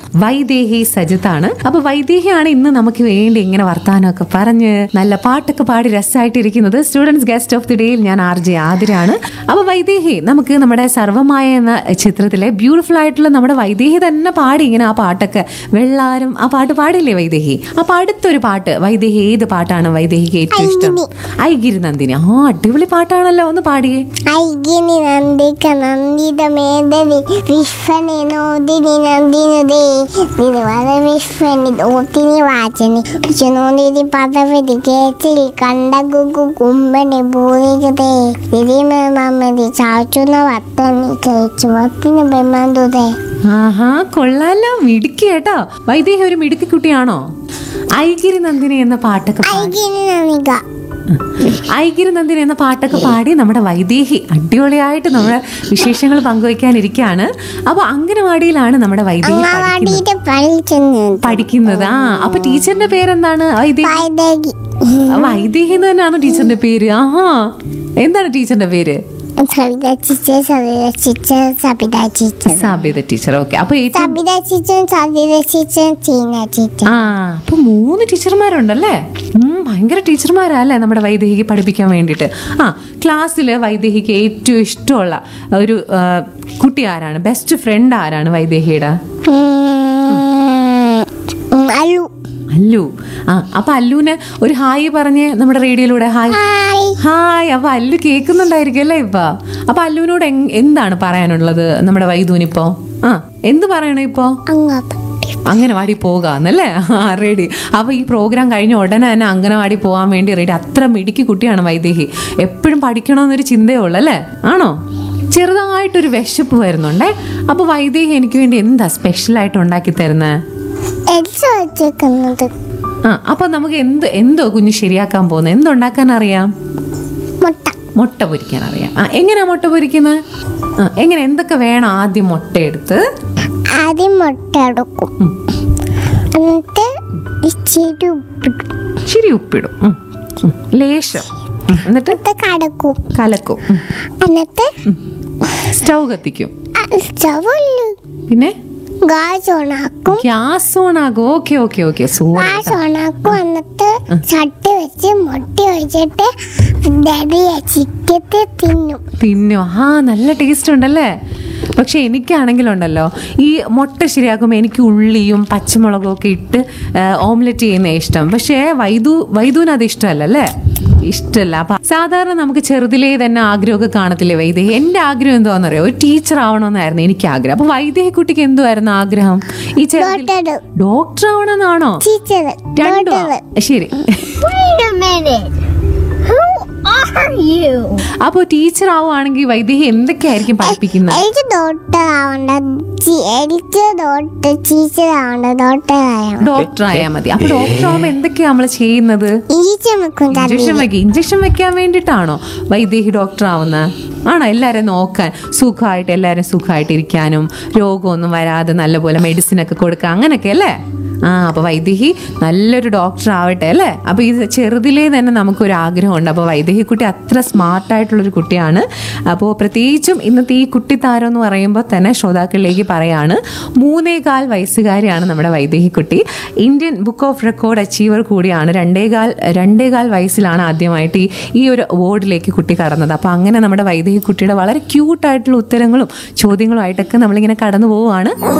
വൈദേഹി സജിത്താണ് അപ്പൊ വൈദേഹിയാണ് ഇന്ന് നമുക്ക് വേണ്ടി ഇങ്ങനെ വർത്താനമൊക്കെ പറഞ്ഞ് നല്ല പാട്ടൊക്കെ പാടി രസമായിട്ടിരിക്കുന്നത് സ്റ്റുഡൻസ് ഗസ്റ്റ് ഓഫ് ദി ഡേയിൽ ഞാൻ ആർ ജെ ആതിരാണ് അപ്പൊ വൈദേഹി നമുക്ക് നമ്മുടെ സർവമായ എന്ന ചിത്രത്തിലെ ബ്യൂട്ടിഫുൾ ആയിട്ടുള്ള നമ്മുടെ വൈദേഹി തന്നെ പാടി ഇങ്ങനെ ആ പാട്ടൊക്കെ വെള്ളാരും ആ പാട്ട് പാടില്ലേ വൈദേഹി അപ്പൊ അടുത്തൊരു പാട്ട് വൈദേഹി ഏത് പാട്ടാണ് വൈദേഹിക്ക് ഏറ്റവും ഇഷ്ടം ഐഗിരി നന്ദിനി ആ അടിപൊളി പാട്ടാണല്ലോ ഒന്ന് പാടിയേ ഐകിനി നന്ദിക നന്ദിത മേധവി വിശ്വനി നോദിനി നന്ദിനുദേ നിരുവത വിശ്വനി ഓത്തിനി വാചനി വിശ്വനോദിനി പദവതി കേച്ചിൽ കണ്ട ഗുഗു കുമ്പനി ഭൂരികതേ നിരിമ മമ്മതി ചാച്ചുന്ന വത്തനി കേച്ചു വത്തിന് ബെമ്മന്തുതേ ആഹാ കൊള്ളാലോ മിടുക്കി കേട്ടോ വൈദേഹി ഒരു മിടുക്കി കുട്ടിയാണോ ഐഗിരി നന്ദിനി എന്ന പാട്ടൊക്കെ പാടി ഐകിനി നന്ദിക ഐഗിരി നന്ദിനി എന്ന പാട്ടൊക്കെ പാടി നമ്മുടെ വൈദേഹി അടിപൊളിയായിട്ട് നമ്മുടെ വിശേഷങ്ങൾ പങ്കുവയ്ക്കാനിരിക്കുകയാണ് അപ്പൊ അംഗനവാടിയിലാണ് നമ്മുടെ വൈദേഹി പഠിക്കുന്നത് അങ്ങാടിയുടെ പഠിച്ചെന്ന് പഠിക്കുന്നത് ആ അപ്പൊ ടീച്ചറിന്റെ പേരെന്താണ് വൈദേഹി വൈദേഹി വൈദേഹി എന്ന് തന്നെയാണോ ടീച്ചറിന്റെ പേര് ആഹാ എന്താണ് ടീച്ചറിന്റെ പേര് Savitha teacher Savitha teacher Sabitha teacher Sabitha teacher okay അപ്പൊ ഏറ്റവും Sabitha teacher Sabitha teacher Cheena teacher ആ അപ്പൊ മൂന്ന് ടീച്ചർമാരുണ്ടല്ലേ ഉം, ഭയങ്കര ടീച്ചർമാരാ അല്ലേ നമ്മുടെ വൈദേഹിക്ക് പഠിപ്പിക്കാൻ വേണ്ടിയിട്ട് ആ ക്ലാസ്സിൽ വൈദേഹിക്ക് ഏറ്റവും ഇഷ്ടമുള്ള ഒരു ആ, കുട്ടി ആരാണ് ബെസ്റ്റ് ഫ്രണ്ട് ആരാണ് വൈദേഹിയുടെ അല്ലു അല്ലു ആ അപ്പൊ അല്ലുവിന് ഒരു ഹായ് പറഞ്ഞ് നമ്മുടെ റേഡിയോയിലൂടെ ഹായ് ഹായ് ഹായ് അപ്പൊ അല്ലു കേൾക്കുന്നുണ്ടായിരിക്കും അല്ലേ ഇപ്പൊ അപ്പൊ അല്ലുവിനോട് എങ്- എന്താണ് പറയാനുള്ളത് നമ്മുടെ വൈദൂനിപ്പോ ആ എന്ത് പറയണ ഇപ്പോ അങ്ങോട്ട് അംഗനവാടി പോകാന്നല്ലേ ആ റെഡി അപ്പൊ ഈ പ്രോഗ്രാം കഴിഞ്ഞ ഉടനെ തന്നെ അംഗനവാടി പോകാൻ വേണ്ടി റെഡി അത്ര മിടുക്കി കുട്ടിയാണ് വൈദേഹി എപ്പോഴും പഠിക്കണമെന്നൊരു ചിന്തയേ ഉള്ളൂ അല്ലേ ആണോ ചെറുതായിട്ടൊരു വിശപ്പ് വരുന്നുണ്ടേ അപ്പൊ വൈദേഹി എനിക്ക് വേണ്ടി എന്താ സ്പെഷ്യലായിട്ട് ഉണ്ടാക്കി തരുന്നത് എൽസ വെച്ചേക്കുന്നത് ആ അപ്പൊ നമുക്ക് എന്ത് എന്തോ കുഞ്ഞ് ശരിയാക്കാൻ പോകുന്നത് എന്തുണ്ടാക്കാൻ അറിയാം മുട്ട മുട്ട പൊരിക്കാൻ അറിയാം ആ എങ്ങനെയാ മുട്ട പൊരിക്കുന്നത് ആ എങ്ങനെ എന്തൊക്കെ വേണം ആദ്യം മുട്ട എടുത്ത് ആദ്യം മുട്ട എടുക്കും ഉം. എന്നിട്ട് ഇച്ചിരി ഉപ്പിടും ഇച്ചിരി ഉപ്പിടും ഉം. ഉം. ലേശം ഉം. എന്നിട്ട് എന്നിട്ട് കടക്കും കലക്കും ഉം. എന്നിട്ട് സ്റ്റൗ കത്തിക്കും സ്റ്റവല്ല പിന്നെ ഗ്യാസ് ഓണാക്കും ഗ്യാസ് ഓൺ ആകും okay okay okay super gas ഓണാക്കും എന്നിട്ട് ചട്ടി വെച്ച് മുട്ട ഒഴിച്ചിട്ട് ഡബിയ ചിക്കത്തെ തിന്നും തിന്നോ ആ നല്ല ടേസ്റ്റ് ഉണ്ടല്ലേ പക്ഷെ എനിക്കാണെങ്കിലുണ്ടല്ലോ ഈ മുട്ട ശരിയാക്കുമ്പോൾ എനിക്ക് ഉള്ളിയും പച്ചമുളകും ഒക്കെ ഇട്ട് ഓംലെറ്റ് ചെയ്യുന്ന ഇഷ്ടം പക്ഷേ വൈദു വൈദുവിന് അത് ഇഷ്ടമല്ലല്ലേ ഇഷ്ടമല്ല അപ്പൊ സാധാരണ നമുക്ക് ചെറുതിലേ തന്നെ ആഗ്രഹമൊക്കെ കാണത്തില്ലേ വൈദേഹി എന്റെ ആഗ്രഹം എന്താണെന്നറിയോ ഒരു ടീച്ചർ ആവണമെന്നായിരുന്നു എനിക്ക് ആഗ്രഹം അപ്പൊ വൈദേഹി കുട്ടിക്ക് എന്തുവായിരുന്നു ആഗ്രഹം ഈ ചെറുതിൽ ഡോക്ടർ ഡോക്ടർ ആവണമെന്നാണോ ടീച്ചർ രണ്ടോ ഡോക്ടർ ശരി Wait a minute. Who are you? അപ്പൊ ടീച്ചർ ആവുകയാണെങ്കിൽ വൈദേഹി എന്തൊക്കെയായിരിക്കും പഠിപ്പിക്കുന്നത് എനിക്ക് ഡോക്ടർ ആവണ്ട ചി- എനിക്ക് ഡോക്ടർ ടീച്ചർ ആവണ്ട ഡോക്ടർ ആവണം ഡോക്ടർ ആയാൽ മതി അപ്പൊ ഡോക്ടർ ആവുമ്പോ എന്തൊക്കെയാ നമ്മൾ ചെയ്യുന്നത് ഈച്ച വെക്കും ഇഞ്ചക്ഷൻ വെക്കുക ഇഞ്ചക്ഷൻ വെക്കാൻ വേണ്ടിയിട്ടാണോ വൈദേഹി ഡോക്ടർ ആവുന്നത് ആണോ എല്ലാവരും നോക്കാൻ സുഖമായിട്ട് എല്ലാവരും സുഖമായിട്ട് ഇരിക്കാനും രോഗമൊന്നും വരാതെ നല്ലപോലെ മെഡിസിൻ ഒക്കെ കൊടുക്കുക അങ്ങനെയൊക്കെ അല്ലേ ആ അപ്പൊ വൈദേഹി നല്ലൊരു ഡോക്ടർ ആവട്ടെ അല്ലേ അപ്പൊ ഇത് ചെറുതിലേ തന്നെ നമുക്കൊരു ആഗ്രഹമുണ്ട് അപ്പോൾ വൈദേഹി കുട്ടി അത്ര സ്മാർട്ടായിട്ടുള്ളൊരു കുട്ടിയാണ് അപ്പോൾ പ്രത്യേകിച്ചും ഇന്നത്തെ ഈ കുട്ടിത്താരം എന്ന് പറയുമ്പോൾ തന്നെ ശ്രോതാക്കളിലേക്ക് പറയാണ് മൂന്നേകാൽ വയസ്സുകാരിയാണ് നമ്മുടെ വൈദേഹി കുട്ടി Indian book of record achiever കൂടിയാണ് രണ്ടേകാൽ രണ്ടേകാൽ വയസ്സിലാണ് ആദ്യമായിട്ട് ഈ ഈ ഒരു അവാർഡിലേക്ക് കുട്ടി കടന്നത് അപ്പോൾ അങ്ങനെ നമ്മുടെ വൈദേഹി കുട്ടിയുടെ വളരെ ക്യൂട്ടായിട്ടുള്ള ഉത്തരങ്ങളും ചോദ്യങ്ങളുമായിട്ടൊക്കെ നമ്മളിങ്ങനെ കടന്നു പോവുകയാണ്